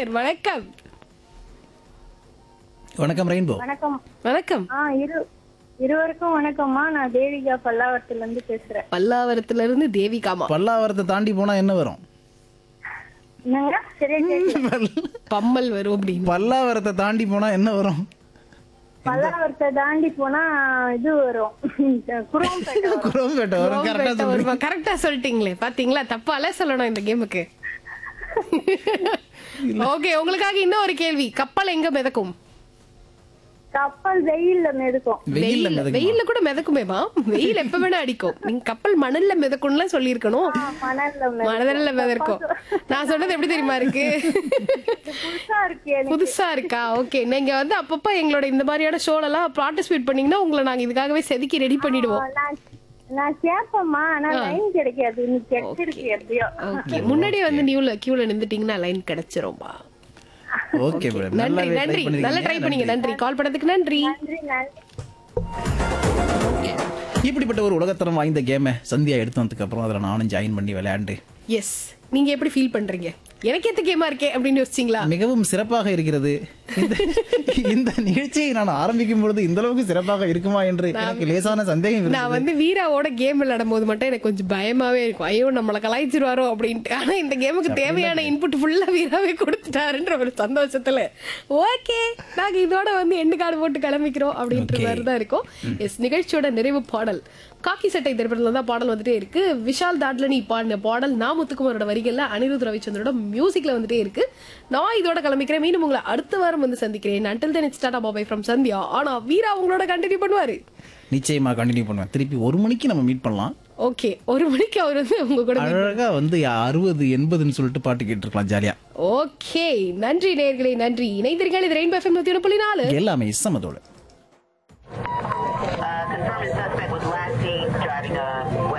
நேயர் வணக்கம் வணக்கம் ரெயின்போ வணக்கம் வணக்கம் ஆ இரு இருவருக்கும் வணக்கம்மா நான் தேவிகா பல்லாவரத்துல இருந்து பேசுறேன் பல்லாவரத்துல இருந்து தேவிகாமா பல்லாவரத்தை தாண்டி போனா என்ன வரும் என்னங்க சரியா கேட்கல. பம்மல் வரும் அப்படின்னு பல்லாவரத்தை தாண்டி போனா என்ன வரும் பல்லாவரத்தை தாண்டி போனா இது வரும் குரோம்பேட்டை வரும். குரோம்பேட்டை வரும் கரெக்டா ரோம்பேட்டை வருமா கரெக்டா சொல்லிட்டீங்களே பாத்தீங்களா தப்பால சொல்லணும் இந்த கேமுக்கு ஓகே உங்களுக்காக இன்னும் ஒரு கேள்வி கப்பல் எங்க மிதக்கும் கப்பல் வெயில்ல மிதக்கும் வெயில்ல வெயில் மிதக்குமா? வெயில்ல கூட மிதக்குமேமா வெயில் எப்ப வேணா அடிக்கும் நீங்க கப்பல் மணல்ல மிதக்கும்ல சொல்லியிருக்கணும் ஆ, மணல்ல மிதக்கும். மணல்ல மிதக்கும் நான் சொன்னது எப்படி தெரியுமா இருக்கு இது புதுசா இருக்கு எனக்கு புதுசா இருக்கா ஓகே நீங்க வந்து அப்பப்ப எங்களோட இந்த மாதிரியான ஷோல எல்லாம் பார்ட்டிசிபேட் பண்ணீங்கன்னா உங்களை நாங்க இதுக்காகவே செதுக்கி ரெடி பண்ணிடுவோம் நான் நான் கேட்பேம்மா ஆனா லைன் கிடைக்காது நீ கிடைச்சிருக்கு எப்படியோ ஓகே முன்னாடியே வந்து நியூல கியூல நின்னுட்டீங்கன்னா லைன் கிடைச்சிரும்பா ஓகே மேடம் நன்றி நல்லாவே நன்றி ட்ரை நல்லா ட்ரை பண்ணீங்க நன்றி கால் பண்ணதுக்கு நன்றி நன்றி நன்றி இப்படிப்பட்ட ஒரு உலகத்தரம் வாய்ந்த கேமை சந்தியா எடுத்து வந்ததுக்கு அப்புறம் அதில் நானும் ஜாயின் பண்ணி விளையாண்டு எஸ் நீங்க எப்படி ஃபீல் பண்றீங்க எனக்கு ஏத்த கேமா இருக்கே அப்படின்னு யோசிச்சீங்களா மிகவும் சிறப்பாக இருக்கிறது இந்த இந்த நிகழ்ச்சியை நான் ஆரம்பிக்கும் பொழுது இந்த அளவுக்கு சிறப்பாக இருக்குமா என்று எனக்கு லேசான சந்தேகம் இருந்தது. நான் வந்து வீராவோட கேம் விளையாடும் போது மட்டும் எனக்கு கொஞ்சம் பயமாவே இருக்கும் ஐயோ நம்மளை கலாய்ச்சிருவாரோ அப்படின்ட்டு ஆனா இந்த கேமுக்கு தேவையான இன்புட் ஃபுல்லா வீராவே கொடுத்துட்டாருன்ற ஒரு சந்தோஷத்துல ஓகே நாங்க இதோட வந்து எண்டு கார்டு போட்டு கிளம்பிக்கிறோம் அப்படின்ற Okay. மாதிரி தான் இருக்கும் எஸ் நிகழ்ச்சியோட நிறைவு பாடல் காக்கி சட்டை திரைப்படத்துல தான் பாடல் வந்துட்டே இருக்கு விஷால் தாட்லனி பாடின பாடல் நா முத்துக்குமாரோட வரிகள்ல அனிருத் ரவிச்சந்திரோட மியூசிக்ல வந்துட்டே இருக்கு நான் இதோட கிளம்பிக்கிறேன் மீண்டும் உங்களை அடுத்த வாரம் வந்து சந்திக்கிறேன் until then it's tata bye bye from Sandhya ஆனா வீரா உங்களோட கண்டினியூ பண்ணுவாரு நிச்சயமா கண்டினியூ பண்ணுவேன் திருப்பி ஒரு மணிக்கு நம்ம மீட் பண்ணலாம் ஓகே ஒரு மணிக்கு அவர் வந்து உங்க கூட அழகா வந்து அறுபது எண்பதுன்னு சொல்லிட்டு பாட்டு கேட்டுருக்கலாம் ஜாலியா ஓகே நன்றி நேயர்களே நன்றி இணைந்திருங்கள் இது ரெயின்போ எஃப்எம் நூத்தி ஒன்று புள்ளி நாலு எல்லாமே இசமதோட Uh, confirmed suspect was last seen driving a